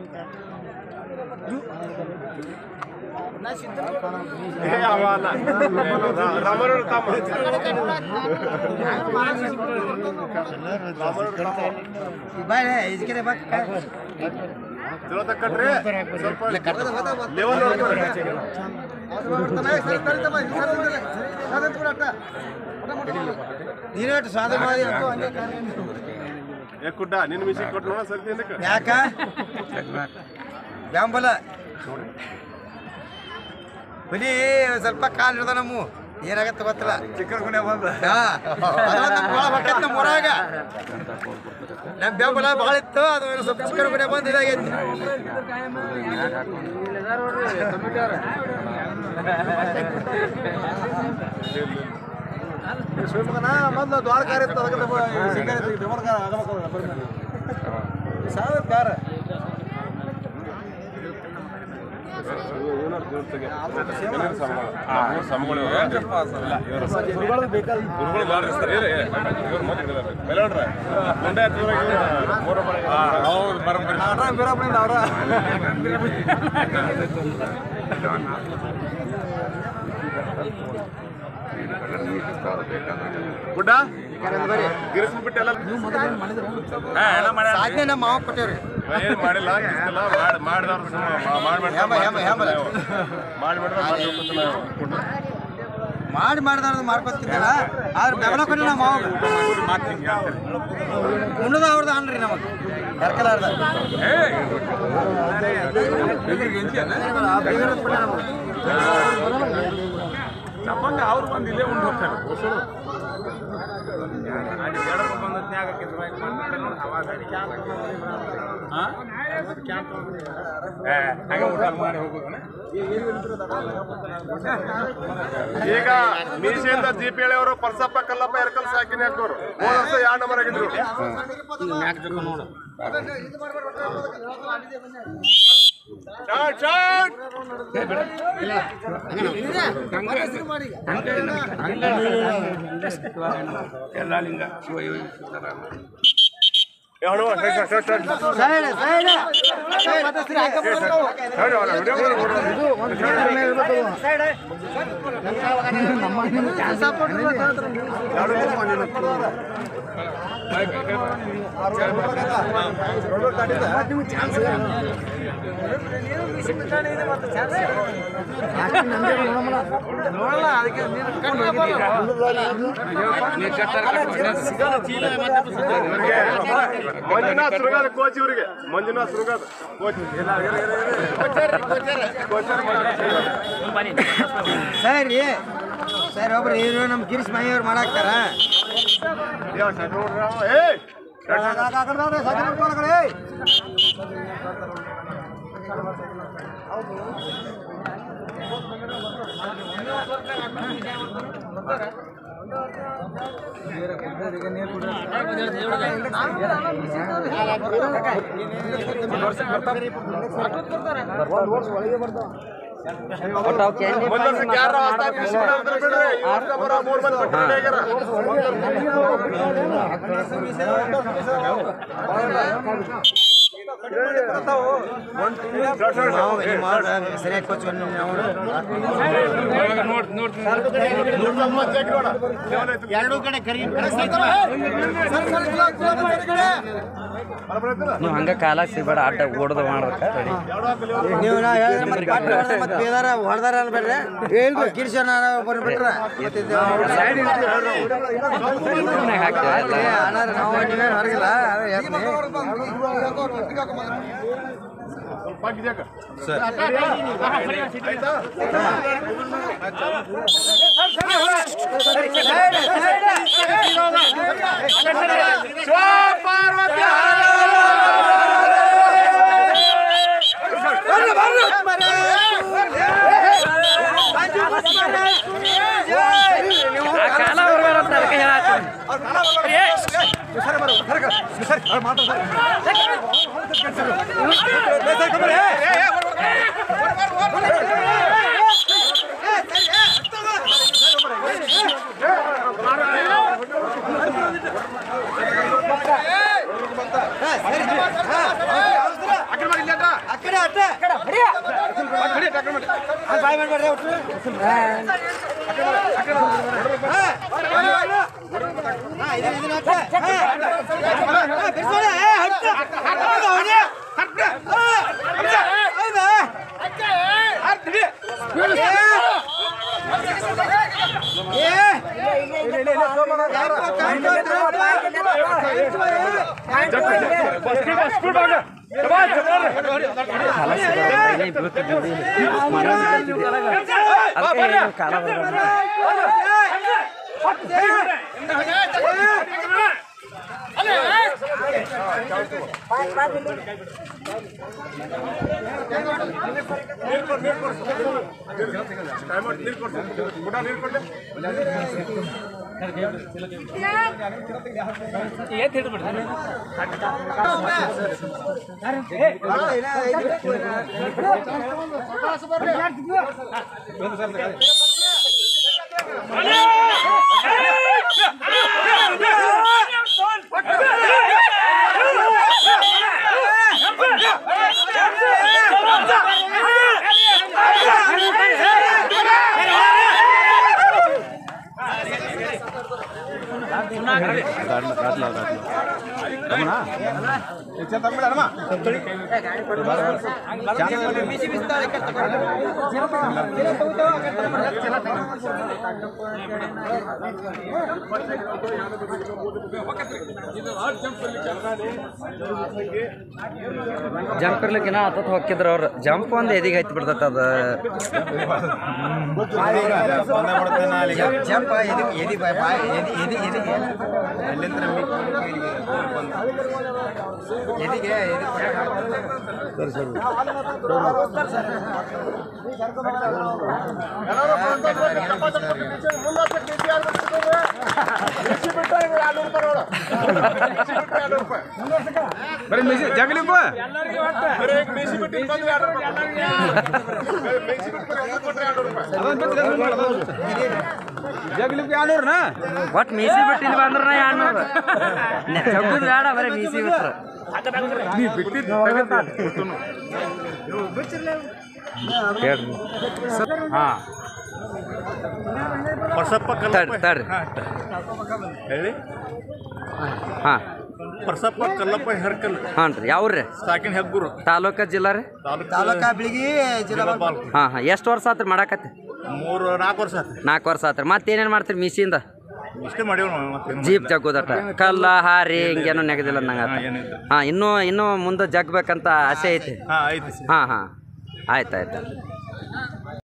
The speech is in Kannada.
ಏ ಅವ ಅಲ್ಲ ರಾಮನೂರು ತಮ್ಮ ರಾಮನೂರು ತಮ್ಮ ಚಲೋ ತಕ್ಕಟ್ರಿ ಸ್ವಲ್ಪ ಲೆವೆಲ್ ನೋಡ್ಕೊಡ್ರಿ ನೀನು ಸ್ವಾದ ಮಾಡಿ ಏ ಕುಡ್ಡ ನಿನ್ನ ಮಿಷಿನ್ ಕೊಟ್ಟು ನೋಡ ಸರ್ತಿ ಏನಕ್ಕೆ ಯಾಕ ಬೆಂಬಲ ಹುಲಿ ಒಂದ್ ಸ್ವಲ್ಪ ಕಾಲು ಹಿಡ್ದ ನಮ್ಮ ಏನಾಗತ್ತ ಗೊತ್ತಿಲ್ಲ ಚಿಕ್ಕನ ಗುಣೆ ಬಂದ ನಮ್ಮ ಊರಾಗ ನಮ್ಮ ಬೆಂಬಲ ಭಾಳ ಇತ್ತು ಅದು ಒಂದು ಸ್ವಲ್ಪ ಚಿಕ್ಕನ ಗುಣೆ ಬಂದು ಇದಾಗೈತಿ ಶಿವಮೊಗ್ಗನ ಮೊದಲು ದ್ವಾರಕಾರ ಇತ್ತು ಅದಕ್ಕೆ ಸಿಂಗಾರ ಸಾವಿರ ಕಾರ ಗುರುಗಳು ಬಾಳ್ರಿ ಸರ್ ಇವ್ರು ಇವ್ರು ಮೊದ್ಲು ಇದ್ದಾರೆ. ಮೇಲೋಡ್ರ ಮುಂಡೆ ಹತ್ತಿರ ಮೂರು ಹೌದು ಬರೋಬ್ಬರಿ ಬೀರಪ್ಪನಿಂದ ಅವ್ರ ಗುಡ್ಡ ಗಿರಿಸ್ಬಿಟ್ಟು ಎಲ್ಲ ಹಾ, ಎಲ್ಲ ಮಾಡ್ಯಾರ. ಸಾಧನೆ ನಮ್ಮ ಮಾವ ಕೊಟ್ಟೇವ್ರಿ ಏನ್ ಮಾಡಿಲ್ಲ ಗಿರ್ಸಿಲ್ಲ, ಮಾಡ್- ಮಾಡ್ದವ್ರು ಸುಮ್ನೆ ಮಾ- ಮಾಡ್ಬಿಟ್ರೆ ಹೆಂಬ, ಹೆಂಬ, ಹೆಂಬ. ಮಾಡ್ಬಿಟ್ರೆ ಮಾಡ್ಬೇಕು ನಾವು ಕೊಟ್ರು. ಮಾಡಿ ಮಾಡಿದಾರ ಮಾಡ್ಕೊತಿದ್ದಲ್ಲ ಆದ್ರೆ ಬೆಂಬಲ ಕೊಟ್ಟಿಲ್ಲ ನಮ್ಮ ಮಾವ ಉಣ್ಣದ ಅವ್ರದ್ದು ಅನ್ರಿ ನಮಗೆ ಕರ್ಕಲಾರ್ದ ಅವ್ರು ಬಂದು ಇಲ್ಲೇ ಉಂಡು ಹೋಗ್ತಾರೆ ಈಗ ಮೀಸೆಯಿಂದ ಜೀಪ್ ಹೇಳೋರು ಪರ್ಸಪ್ಪ ಕಲ್ಲಪ್ಪ ಎರಕಲ್ ಸಾಕಿನ ಹಾಕೋರು ಹೋದ ವರ್ಷ ಯಾವ ನಂಬರ್ ಆಗಿದ್ರು ಶಾಟ್, ಶಾಟ್! ಏ, ಹಣು, shot, shot, shot, shot. Shot, ಅವ್ನ ವಿಡಿಯೋ ಮಾಡು, ಮಾಡು. ಇವ್ರಿಗೆ ಮಂಜುನಾಥ್ ಸುರಗಾದ ಕೋಚ್ ಇವರಿಗೆ ಮಂಜುನಾಥ್ ಸುರಗಾದ ಕೋಚ್ ಸರಿ ಸರಿ ಒಬ್ರು ಇವ್ರು ನಮ್ಮ ಗಿರೀಶ್ ಮೈಯವ್ರು ಮಾಡಾಕ್ತಾರ ಮುಂದ್ ವರ್ಷಕ್ಕೆ ಯಾರ ಹೊಸ್ದಾಗಿ ಕೃಷಿ ಮಾಡಿದ್ರೆ ಬಿಡ್ರಿ ಈ ವರ್ಷ ಬರೋ ಮೂರ್ ಮಂದಿ ಪಟ್ಟಿ ಆಗ್ಯಾರ ಶಾಟ್, ಶಾಟ್, ಶಾಟ್. ಸರಿಯಾಗಿ ಕೋಚ್ ಎರಡೂ ಕಡೆ ಕರಿ ನೀವು ಹಂಗ ಕಾಲಾಗ ಸಿಗಬೇಡ ಆಟ ಓಡದ ಮಾಡ್ಬೇಕ ನೀವು ನಾ ಹೇಳಿದ್ರೆ ಮತ್ತೆ ಪಾಠ ಹೊಡ್ದ ಮತ್ತೆ ಬೇದಾರ ಹೊಡ್ದಾರ ಅನ್ಬೇಡ್ರಿ ಹೇಳ್ರಿ ಗಿರೀಶ್ ಬಂದ್ಬಿಟ್ರ ಅಣ್ಣಾರ ನಾವು ನೀವೇನು ಹೊರಗಿಲ್ಲ ಅದೇ ಹೇಳ್ತೀನಿ. ಸ್ವಲ್ಪ ಹಾಕಿದ್ಯಾಕ? ಆಯ್ತಾ? ಕಾಲ ಬರ್ಬಾರಂತ ಅದಕ್ಕೆ ಹೇಳತ್ತೀನಿ ಆ ಕಡೆ ಬಾ, ಇಲ್ಲಿ ಅಡ್ಡ. ಬಾಯ್ ಮಾಡ್ಬೇಡ್ರಿ ಒಟ್ಟು ಕಾಲ ಸಿಗಬಾರ್ದು ಬೀಳ್ತಿದ್ವಿ ಅದಕ್ಕೆ ಹೇಳಿದ್ರು ಕಾಲ ಬರಬಾರ್ದು ನೀರು ಕೊಡ್ಸು ಗುಡ ನೀರು ಕೊಡ್ಲಿ ಜಂಪ್ ಇರ್ಲಿಕ್ಕಿನ ಹತ್ತತ್ತು ಹೊಕ್ಕಿದ್ರು ಅವ್ರು ಜಂಪ್ ಒಂದು ಎದಿಗೆ ಹತ್ತಿ ಬಿಡ್ತೈತೆ ಅದು ಜಂಪ್ ಎದಿ ಎದಿ ಬಾಯ್ ಬಾಯ್ ಎದಿ ಎದಿ ಎದಿಗೆ ಎದಿಗೆ ಎದಿ ಬರೀ ಮಿಸಿ ಜಗಲಿಪ್ಪ ಬರೀ ಮಿಸಿ ಬಿಟ್ಟು ಇಲ್ಲಿ ಬಂದ್ರೆ ಎರಡು ರೂಪಾಯಿ ಮಿಸಿ ಬಿಟ್ಟು ಒಂದು ಕೊಟ್ಟರೆ ಎರಡು ರೂಪಾಯಿ ಜಗಲಿಪ್ಪ ಎರಡು ನೂರನಾ ಒಟ್ಟು ಮೀಸಿ ಬಿಟ್ಟು ಇಲ್ಲಿ ಬಂದ್ರೆ ನಾ ಎರಡ್ನೂರು ಜಗ್ಗುದ್ ಬೇಡ ಬರೀ ಮೀಸಿ ಬಿಟ್ರು ನೀ ಬಿಟ್ಟಿದ್ದು ಹೇಳ್ರಿ ಹಾಂ ಪರ್ಸಪ್ಪ ತಡ್ರಿ ತಡ್ರಿ ಹೇಳಿ ಹಾಂ ಪರ್ಸಪ್ಪ ಕಲ್ಲಪ್ಪ ಹೆರ್ಕಲ್ ಹಾಂ ರೀ ಯಾವ್ರಿ ಸಾಕಿನ ಹೆಗ್ಗುರು ತಾಲೂಕ ಜಿಲ್ಲಾ ರೀ ತಾಲೂಕಾ ಬಿಳಿಗಿ ಜಿಲ್ಲಾ ಬಾಲ್ಕು ಹಾಂ ಹಾಂ ಎಷ್ಟು ವರ್ಷ ಆತ್ರಿ ಮಾಡಾಕತ್ತಿ ಮೂರು ನಾಲ್ಕು ವರ್ಷ ಆಯ್ತು ನಾಲ್ಕು ವರ್ಷ ಆತ್ರಿ ಮತ್ತೇನೇನು ಮಾಡ್ತೀರಿ ಮೀಸಿಂದ ಇಷ್ಟೇ ಮಾಡೀವಿ ನಾವು ಮತ್ತೇನು ಜೀಪ್ ಜಗ್ಗೋದಟ ಕಲ್ಲ ಹಾರಿ ಹಿಂಗೇನು ನೆಗದಿಲ್ಲ ನಂಗೆ ಹಾಂ ಏನಿಲ್ಲ ಹಾಂ ಇನ್ನೂ ಇನ್ನೂ ಮುಂದೆ ಜಗ್ಬೇಕಂತ ಆಸೆ ಐತಿ ಹಾಂ ಐತಿ ಹಾಂ ಹಾಂ ಆಯ್ತು ಆಯ್ತು